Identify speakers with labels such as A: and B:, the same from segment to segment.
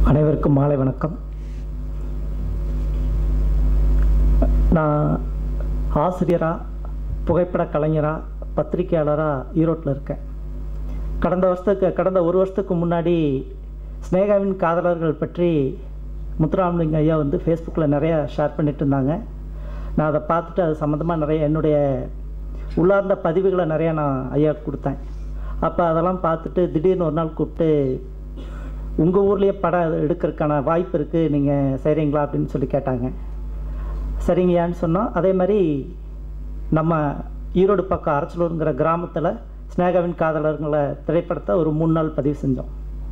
A: அனைவருக்கும் மாலை வணக்கம் நான் ஆசிரியராக புகைப்பட கலைஞராக பத்திரிகையாளராக ஈரோட்டில் இருக்கேன் கடந்த வருஷத்துக்கு கடந்த ஒரு வருஷத்துக்கு முன்னாடி ஸ்னேகாவின் காதலர்கள் பற்றி முத்துராமலிங்க ஐயா வந்து ஃபேஸ்புக்கில் நிறையா ஷேர் பண்ணிட்டு இருந்தாங்க நான் அதை பார்த்துட்டு அது சம்மந்தமாக நிறைய என்னுடைய உள்ளார்ந்த பதிவுகளை நிறையா நான் ஐயா கொடுத்தேன் அப்போ அதெல்லாம் பார்த்துட்டு திடீர்னு ஒரு நாள் கூப்பிட்டு உங்கள் ஊர்லேயே படம் எடுக்கிறதுக்கான வாய்ப்பு இருக்குது நீங்கள் செய்கிறீங்களா அப்படின்னு சொல்லி கேட்டாங்க சரிங்கய்யான்னு சொன்னோம் அதே மாதிரி நம்ம ஈரோடு பக்கம் அரச்சலூருங்கிற கிராமத்தில் ஸ்னேகாவின் காதலர்களை திரைப்படத்தை ஒரு மூணு நாள் பதிவு செஞ்சோம்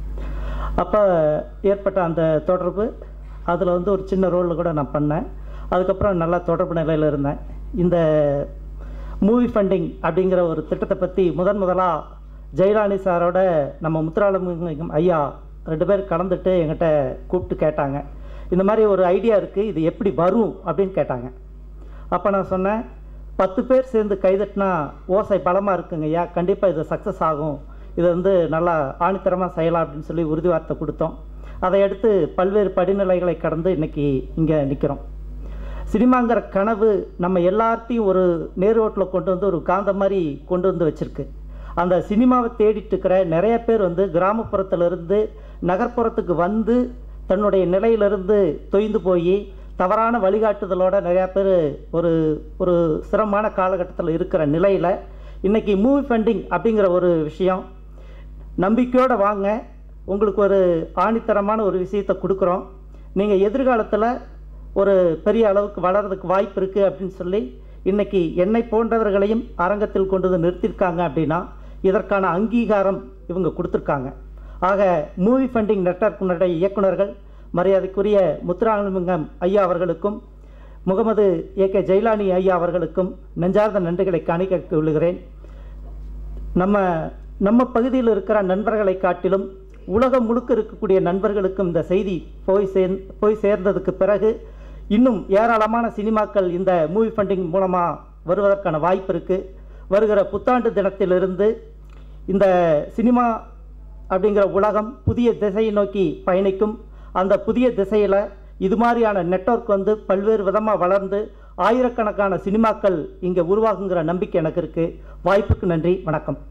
A: அப்போ ஏற்பட்ட அந்த தொடர்பு அதில் வந்து ஒரு சின்ன ரோலில் கூட நான் பண்ணேன் அதுக்கப்புறம் நல்லா தொடர்பு நிலையில் இருந்தேன் இந்த மூவி ஃபண்டிங் அப்படிங்கிற ஒரு திட்டத்தை பற்றி முதன் முதலாக ஜெயலானி சாரோட நம்ம முத்துராமலிங்கம் ஐயா ரெண்டு பேர் கலந்துட்டு எங்கிட்ட கூப்பிட்டு கேட்டாங்க இந்த மாதிரி ஒரு ஐடியா இருக்குது இது எப்படி வரும் அப்படின்னு கேட்டாங்க அப்போ நான் சொன்னேன் பத்து பேர் சேர்ந்து கைதட்டினா ஓசை பலமாக இருக்குங்க ஐயா கண்டிப்பாக இது சக்ஸஸ் ஆகும் இது வந்து நல்லா ஆணித்தரமாக செய்யலாம் அப்படின்னு சொல்லி உறுதி வார்த்தை கொடுத்தோம் அதை அடுத்து பல்வேறு படிநிலைகளை கடந்து இன்னைக்கு இங்கே நிற்கிறோம் சினிமாங்கிற கனவு நம்ம எல்லார்த்தையும் ஒரு நேர்வோட்டில் கொண்டு வந்து ஒரு காந்த மாதிரி கொண்டு வந்து வச்சிருக்கு அந்த சினிமாவை தேடிட்டு இருக்கிற நிறைய பேர் வந்து கிராமப்புறத்திலிருந்து நகர்ப்புறத்துக்கு வந்து தன்னுடைய நிலையிலிருந்து தொய்ந்து போய் தவறான வழிகாட்டுதலோட நிறையா பேர் ஒரு ஒரு சிரமமான காலகட்டத்தில் இருக்கிற நிலையில் இன்றைக்கி மூவி ஃபண்டிங் அப்படிங்கிற ஒரு விஷயம் நம்பிக்கையோடு வாங்க உங்களுக்கு ஒரு ஆணித்தரமான ஒரு விஷயத்தை கொடுக்குறோம் நீங்கள் எதிர்காலத்தில் ஒரு பெரிய அளவுக்கு வளர்றதுக்கு வாய்ப்பு இருக்குது அப்படின்னு சொல்லி இன்றைக்கி என்னை போன்றவர்களையும் அரங்கத்தில் கொண்டு வந்து நிறுத்தியிருக்காங்க அப்படின்னா இதற்கான அங்கீகாரம் இவங்க கொடுத்துருக்காங்க ஆக மூவி ஃபண்டிங் நெட்வொர்க்கினுடைய இயக்குனர்கள் மரியாதைக்குரிய முத்துராமலிங்கம் ஐயா அவர்களுக்கும் முகமது ஏ கே ஜெயலானி ஐயா அவர்களுக்கும் நெஞ்சார்ந்த நன்றிகளை காணிக்க விழுகிறேன் நம்ம நம்ம பகுதியில் இருக்கிற நண்பர்களை காட்டிலும் உலகம் முழுக்க இருக்கக்கூடிய நண்பர்களுக்கும் இந்த செய்தி போய் சேர் போய் சேர்ந்ததுக்கு பிறகு இன்னும் ஏராளமான சினிமாக்கள் இந்த மூவி ஃபண்டிங் மூலமாக வருவதற்கான வாய்ப்பு இருக்குது வருகிற புத்தாண்டு தினத்திலிருந்து இந்த சினிமா அப்படிங்கிற உலகம் புதிய திசையை நோக்கி பயணிக்கும் அந்த புதிய திசையில் இது மாதிரியான நெட்வொர்க் வந்து பல்வேறு விதமாக வளர்ந்து ஆயிரக்கணக்கான சினிமாக்கள் இங்கே உருவாகுங்கிற நம்பிக்கை எனக்கு இருக்குது வாய்ப்புக்கு நன்றி வணக்கம்